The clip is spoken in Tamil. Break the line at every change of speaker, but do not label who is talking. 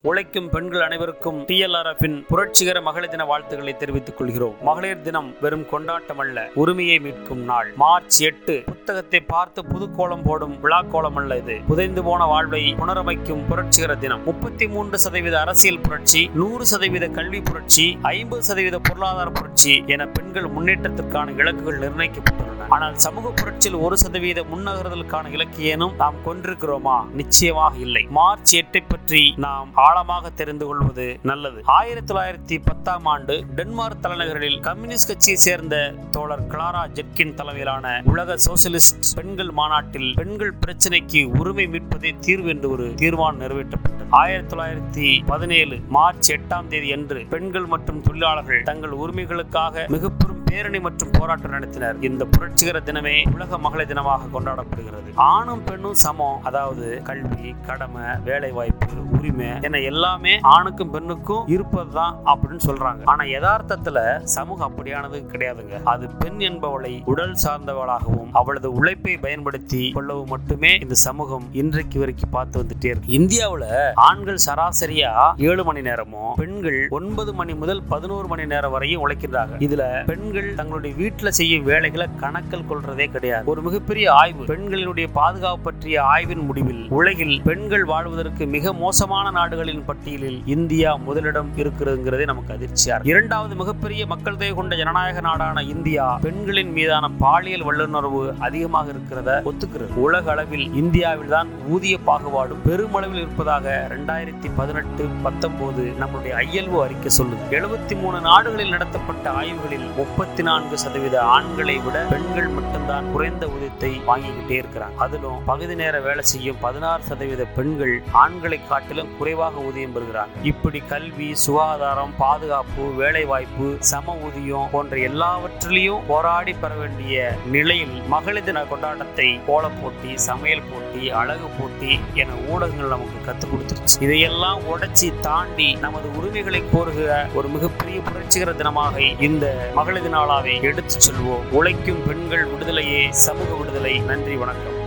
உழைக்கும் பெண்கள் அனைவருக்கும் டிஎல்ஆர்எஃபின் புரட்சிகர மகளிர் தின வாழ்த்துக்களை தெரிவித்துக் கொள்கிறோம் மகளிர் தினம் வெறும் கொண்டாட்டம் அல்ல உரிமையை மீட்கும் நாள் மார்ச் எட்டு புத்தகத்தை பார்த்து புதுக்கோலம் போடும் விழாக்கோலம் அல்ல இது புதைந்து போன வாழ்வை புனரமைக்கும் புரட்சிகர தினம் முப்பத்தி மூன்று சதவீத அரசியல் புரட்சி நூறு சதவீத கல்வி புரட்சி ஐம்பது சதவீத பொருளாதார புரட்சி என பெண்கள் முன்னேற்றத்திற்கான இலக்குகள் நிர்ணயிக்கப்பட்டுள்ளன ஆனால் சமூக புரட்சியில் ஒரு சதவீத முன்னகர்தலுக்கான இலக்கியனும் நாம் கொண்டிருக்கிறோமா நிச்சயமாக இல்லை மார்ச் எட்டை பற்றி நாம் ஆழமாக தெரிந்து கொள்வது நல்லது ஆயிரத்தி தொள்ளாயிரத்தி பத்தாம் ஆண்டு டென்மார்க் தலைநகரில் கம்யூனிஸ்ட் கட்சியை சேர்ந்த தோழர் கிளாரா ஜெட்கின் தலைமையிலான உலக சோசியலிஸ்ட் பெண்கள் மாநாட்டில் பெண்கள் பிரச்சனைக்கு உரிமை மீட்பதே தீர்வு என்று ஒரு தீர்மானம் நிறைவேற்றப்பட்டது ஆயிரத்தி தொள்ளாயிரத்தி பதினேழு மார்ச் எட்டாம் தேதி அன்று பெண்கள் மற்றும் தொழிலாளர்கள் தங்கள் உரிமைகளுக்காக மிக பெரும் பேரணி மற்றும் போராட்டம் நடத்தினர் இந்த புரட்சிகர தினமே உலக மகளிர் தினமாக கொண்டாடப்படுகிறது ஆணும் பெண்ணும் சமம் அதாவது கல்வி கடமை வேலை வாய்ப்பு உரிமை என எல்லாமே ஆணுக்கும் பெண்ணுக்கும் இருப்பதுதான் அப்படின்னு சொல்றாங்க ஆனா யதார்த்தத்துல சமூகம் அப்படியானது கிடையாதுங்க அது பெண் என்பவளை உடல் சார்ந்தவளாகவும் அவளது உழைப்பை பயன்படுத்தி கொள்ளவும் மட்டுமே இந்த சமூகம் இன்றைக்கு வரைக்கும் பார்த்து வந்துட்டே இருக்கு இந்தியாவுல ஆண்கள் சராசரியா ஏழு மணி நேரமும் பெண்கள் ஒன்பது மணி முதல் பதினோரு மணி நேரம் வரையும் உழைக்கிறாங்க இதுல பெண்கள் தங்களுடைய வீட்டுல செய்யும் வேலைகளை கணக்கில் கொள்றதே கிடையாது ஒரு மிகப்பெரிய ஆய்வு பெண்களினுடைய பாதுகாப்பு பற்றிய ஆய்வின் முடிவில் உலகில் பெண்கள் வாழ்வதற்கு மிக மோசமான நாடுகளின் பட்டியலில் இந்தியா முதலிடம் இருக்கிறதுங்கிறதே நமக்கு அதிர்ச்சியா இருக்கு. இரண்டாவது மிகப்பெரிய மக்கள் தொகை கொண்ட ஜனநாயக நாடான இந்தியா பெண்களின் மீதான பாலியல் வல்லுணர்வு அதிகமாக இருக்கிறத ஒத்துக்கிறது உலக அளவில் இந்தியாவில் தான் ஊதிய பாகுபாடு பெருமளவில் இருப்பதாக ரெண்டாயிரத்தி பதினெட்டு பத்தொன்பது நம்முடைய ஐஎல்ஓ அறிக்கை சொல்லுது எழுபத்தி மூணு நாடுகளில் நடத்தப்பட்ட ஆய்வுகளில் முப்பத்தி நான்கு சதவீத ஆண்களை விட பெண்கள் மட்டும்தான் குறைந்த ஊதியத்தை வாங்கிக்கிட்டே இருக்கிறாங்க அதிலும் பகுதி நேர வேலை செய்யும் பதினாறு சதவீத பெண்கள் ஆண்களை காட்டிலும் குறைவாக ஊதியம் பெறுகிறாங்க இப்படி கல்வி சுகாதாரம் பாதுகாப்பு வேலை வாய்ப்பு சம ஊதியம் போன்ற எல்லாவற்றிலையும் போராடி பெற வேண்டிய நிலையில் மகளிர் தின கொண்டாட்டத்தை கோல போட்டி சமையல் போட்டி அழகு போட்டி என ஊடகங்கள் நமக்கு கற்றுக் கொடுத்துருச்சு இதையெல்லாம் உடைச்சி தாண்டி நமது உரிமைகளை கோருகிற ஒரு மிகப்பெரிய புரட்சிகர தினமாக இந்த மகளிர் தினாளாவை எடுத்துச் செல்வோம் உழைக்கும் பெண்கள் விடுதலையே சமூக விடுதலை நன்றி வணக்கம்